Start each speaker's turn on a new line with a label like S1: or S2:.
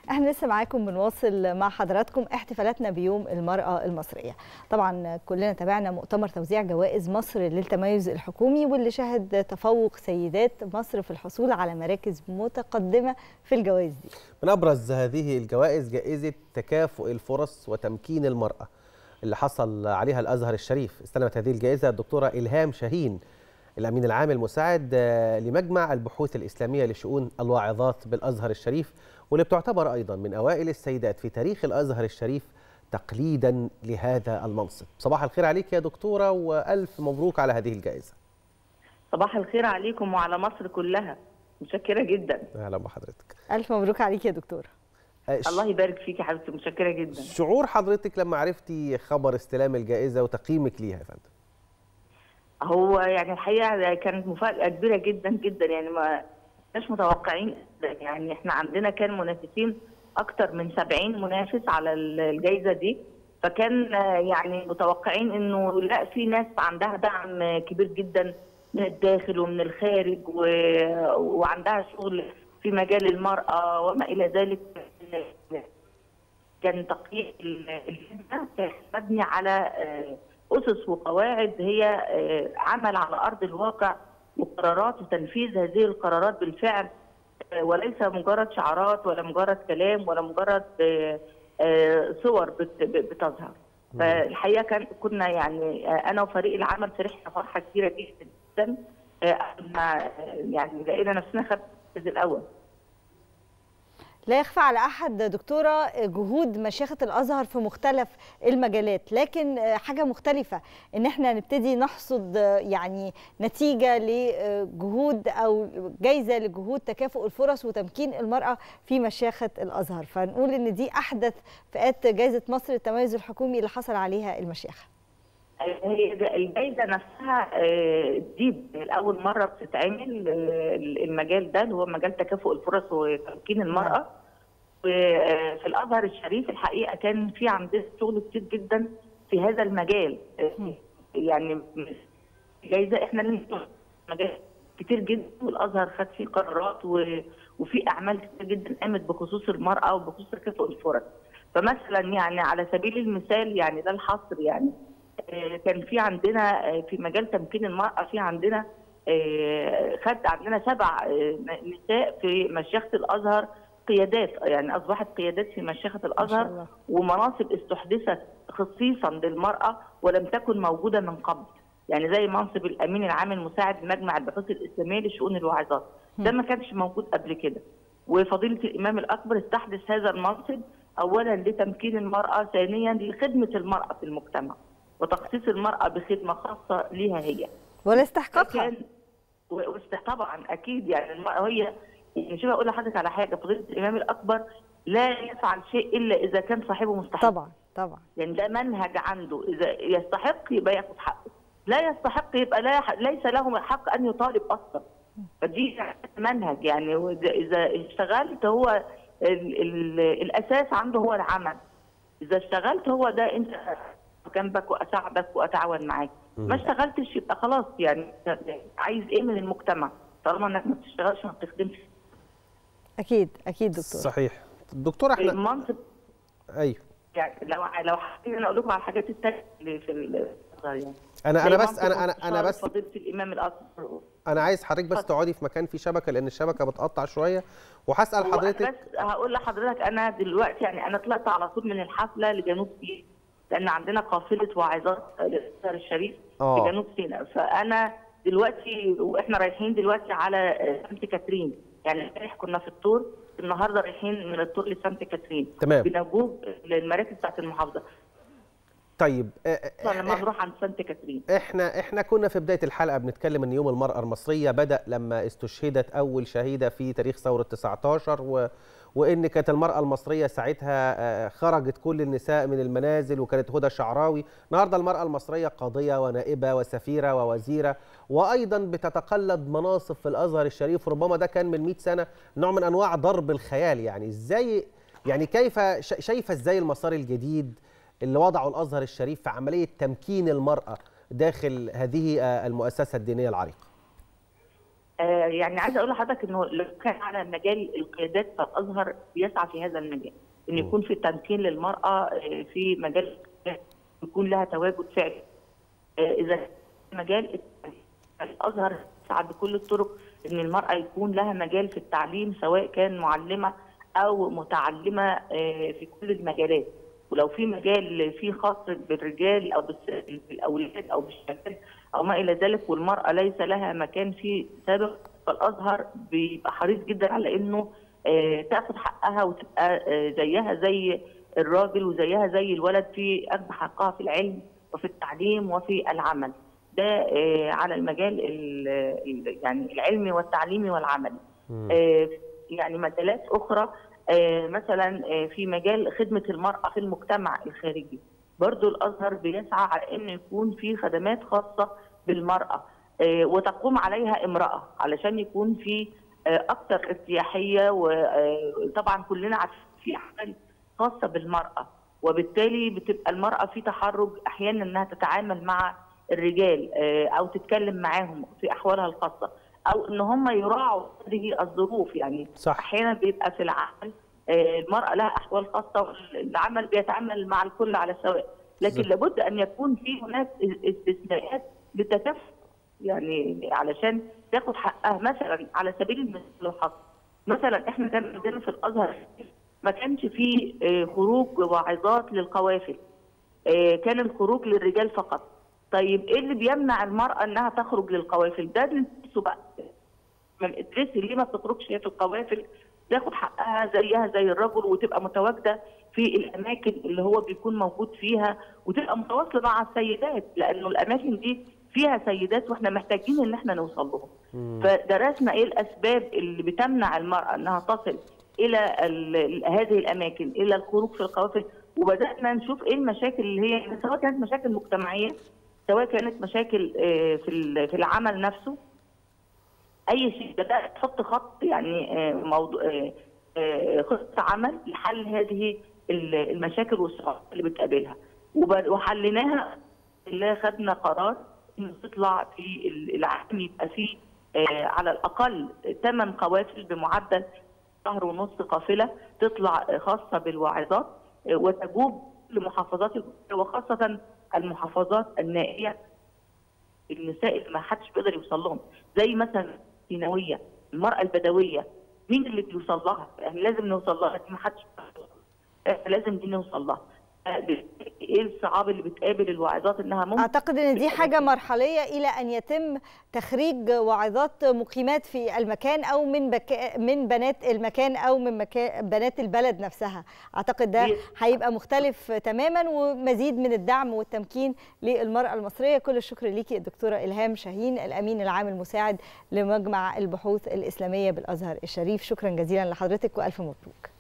S1: احنا لسه معاكم بنواصل مع حضراتكم احتفالاتنا بيوم المرأة المصرية طبعا كلنا تابعنا مؤتمر توزيع جوائز مصر للتميز الحكومي واللي شهد تفوق سيدات مصر في الحصول على مراكز متقدمة في الجوائز دي
S2: من ابرز هذه الجوائز جائزة تكافؤ الفرص وتمكين المرأة اللي حصل عليها الازهر الشريف استلمت هذه الجائزة الدكتورة إلهام شاهين الامين العام المساعد لمجمع البحوث الاسلاميه لشؤون الواعظات بالازهر الشريف واللي بتعتبر ايضا من اوائل السيدات في تاريخ الازهر الشريف تقليدا لهذا المنصب. صباح الخير عليك يا دكتوره والف مبروك على هذه الجائزه.
S3: صباح الخير عليكم وعلى مصر كلها. متشكره جدا.
S2: اهلا بحضرتك.
S1: الف مبروك عليك يا دكتوره.
S3: الله يبارك فيك يا حبيبتي متشكره جدا.
S2: شعور حضرتك لما عرفتي خبر استلام الجائزه وتقييمك ليها يا فندم؟
S3: هو يعني الحقيقه كانت مفاجاه كبيره جدا جدا يعني ما كناش متوقعين يعني احنا عندنا كان منافسين اكتر من 70 منافس على الجائزه دي فكان يعني متوقعين انه لا في ناس عندها دعم كبير جدا من الداخل ومن الخارج و... وعندها شغل في مجال المراه وما الى ذلك كان تقييم اللجنه مبني على اسس وقواعد هي عمل على ارض الواقع وقرارات وتنفيذ هذه القرارات بالفعل وليس مجرد شعارات ولا مجرد كلام ولا مجرد صور بتظهر فالحقيقه كان كنا يعني انا وفريق العمل فرحنا فرحه كبيره جدا لما يعني لقينا نفسنا خدنا المركز الاول
S1: لا يخفى على احد دكتوره جهود مشيخه الازهر في مختلف المجالات لكن حاجه مختلفه ان احنا نبتدي نحصد يعني نتيجه لجهود او جايزه لجهود تكافؤ الفرص وتمكين المراه في مشيخه الازهر فنقول ان دي احدث فئات جائزه مصر للتميز الحكومي اللي حصل عليها المشيخه
S3: هي الجائزه نفسها دي لاول مره بتتعمل المجال ده اللي هو مجال تكافؤ الفرص وتمكين المراه وفي الازهر الشريف الحقيقه كان في عندنا شغل كتير جدا في هذا المجال يعني جايزه احنا مجال كتير جدا والازهر خد فيه قرارات وفي اعمال كتير جدا قامت بخصوص المراه وبخصوص تكافؤ الفرص فمثلا يعني على سبيل المثال يعني ده الحصر يعني كان في عندنا في مجال تمكين المرأة في عندنا خد عندنا سبع نساء في مشيخة الأزهر قيادات يعني أصبحت قيادات في مشيخة الأزهر ومناصب استحدثت خصيصا للمرأة ولم تكن موجودة من قبل يعني زي منصب الأمين العام المساعد لمجمع البحوث الإسلامية لشؤون الواعظات ده ما كانش موجود قبل كده وفضيلة الإمام الأكبر استحدث هذا المنصب أولا لتمكين المرأة ثانيا لخدمة المرأة في المجتمع وتخصيص المرأة بخدمة خاصة ليها هي
S1: ولا استحقاقها
S3: طبعا أكيد يعني المرأة هي يعني شوف أقول لحضرتك على حاجة فضيلة الإمام الأكبر لا يفعل شيء إلا إذا كان صاحبه مستحق
S1: طبعا طبعا
S3: يعني ده منهج عنده إذا يستحق يبقى ياخد حقه لا يستحق يبقى لا ليس له حق أن يطالب أصلا فدي منهج يعني إذا اشتغلت هو ال ال الأساس عنده هو العمل إذا اشتغلت هو ده أنت جنبك واساعدك واتعاون معاك ما اشتغلتش يبقى خلاص يعني عايز ايه من المجتمع طالما انك ما بتشتغلش ما بتخدمش
S1: اكيد اكيد دكتور
S2: صحيح دكتور احنا
S3: المنصب
S2: ايوه
S3: يعني لو لو حابين انا اقول لكم على الحاجات الثانيه اللي في الازهر يعني
S2: انا انا بس انا انا انا بس
S3: فضيله الامام الاكبر
S2: انا عايز حضرتك بس تقعدي في مكان فيه شبكه لان الشبكه بتقطع شويه وهسال حضرتك
S3: بس هقول لحضرتك انا دلوقتي يعني انا طلعت على طول من الحفله لجنوب سيناء لان عندنا قافله واعظات للازهر الشريف
S2: أوه.
S3: في جنوب سيناء فانا دلوقتي واحنا رايحين دلوقتي على سانت كاترين يعني امبارح كنا في الطور النهارده رايحين من الطور لسانت كاترين
S2: تمام
S3: بنجوب للمراكز بتاعت المحافظه
S2: طيب
S3: لما نروح عند سانت كاترين
S2: احنا احنا كنا في بدايه الحلقه بنتكلم ان يوم المراه المصريه بدا لما استشهدت اول شهيده في تاريخ ثوره 19 و وان كانت المراه المصريه ساعتها خرجت كل النساء من المنازل وكانت هدى شعراوي النهارده المراه المصريه قاضيه ونائبه وسفيره ووزيره وايضا بتتقلد مناصب في الازهر الشريف ربما ده كان من 100 سنه نوع من انواع ضرب الخيال يعني ازاي يعني كيف شايفه ازاي المسار الجديد اللي وضعه الازهر الشريف في عمليه تمكين المراه داخل هذه المؤسسه الدينيه العريقه
S3: آه يعني عايزه اقول لحضرتك انه لو كان على مجال القيادات فالازهر بيسعى في هذا المجال ان يكون في تمكين للمراه آه، في مجال يكون لها تواجد فعلي آه، اذا مجال الازهر يسعى بكل الطرق ان المراه يكون لها مجال في التعليم سواء كان معلمه او متعلمه آه، في كل المجالات ولو في مجال فيه خاص بالرجال او بالس- بالاولاد او بالشباب او ما الى ذلك والمراه ليس لها مكان فيه سابق فالازهر بيبقى حريص جدا على انه آه، تاخد حقها وتبقى آه، زيها زي الراجل وزيها زي الولد في اخذ حقها في العلم وفي التعليم وفي العمل ده آه، على المجال ال- ال- يعني العلمي والتعليمي والعملي آه، يعني مجالات اخرى آه، مثلا آه، في مجال خدمه المراه في المجتمع الخارجي برضو الازهر بيسعى على انه يكون في خدمات خاصه بالمراه آه، وتقوم عليها امراه علشان يكون في آه، اكثر ارتياحيه وطبعا كلنا عارفين في اعمال خاصه بالمراه وبالتالي بتبقى المراه في تحرج احيانا انها تتعامل مع الرجال آه، او تتكلم معاهم في احوالها الخاصه او ان هم يراعوا هذه الظروف يعني
S2: صح.
S3: احيانا بيبقى في العمل آه، المراه لها احوال خاصه والعمل بيتعامل مع الكل على سواء لكن
S2: صح.
S3: لابد ان يكون في هناك استثناءات للتكافؤ يعني علشان تاخد حقها مثلا على سبيل المثال لو حصل مثلا احنا كان عندنا في الازهر ما كانش فيه آه، خروج واعظات للقوافل آه، كان الخروج للرجال فقط طيب ايه اللي بيمنع المراه انها تخرج للقوافل ده ندرسه بقى ما ادرسي ليه ما بتخرجش هي في القوافل تاخد حقها زيها زي الرجل وتبقى متواجده في الاماكن اللي هو بيكون موجود فيها وتبقى متواصله مع السيدات لانه الاماكن دي فيها سيدات واحنا محتاجين ان احنا نوصل لهم فدرسنا ايه الاسباب اللي بتمنع المراه انها تصل الى ال- هذه الاماكن الى الخروج في القوافل وبدانا نشوف ايه المشاكل اللي هي سواء كانت مشاكل مجتمعيه سواء كانت مشاكل آه، في ال- في العمل نفسه اي شيء بدات تحط خط يعني آه، موضوع آه، آه، خطه عمل لحل هذه ال- المشاكل والصعوبات اللي بتقابلها وب- وحليناها اللي خدنا قرار انه تطلع في ال- العام يبقى فيه آه، على الاقل ثمان قوافل بمعدل شهر ونص قافله تطلع آه، خاصه بالواعظات آه، وتجوب لمحافظات الجمهورية وخاصه المحافظات النائيه النساء اللي ما حدش بيقدر يوصل لهم زي مثلا الثانويه المراه البدويه مين اللي بيوصل لها؟ يعني لازم نوصل لها لكن ما حدش بيوصل لها. إحنا لازم دي نوصل لها ايه الصعاب اللي بتقابل الواعظات انها ممكن
S1: اعتقد ان دي حاجه مرحليه الى ان يتم تخريج واعظات مقيمات في المكان او من بكا من بنات المكان او من مكان بنات البلد نفسها اعتقد ده
S3: دي-
S1: هيبقى مختلف تماما ومزيد من الدعم والتمكين للمراه المصريه كل الشكر ليكي الدكتوره الهام شاهين الامين العام المساعد لمجمع البحوث الاسلاميه بالازهر الشريف شكرا جزيلا لحضرتك والف مبروك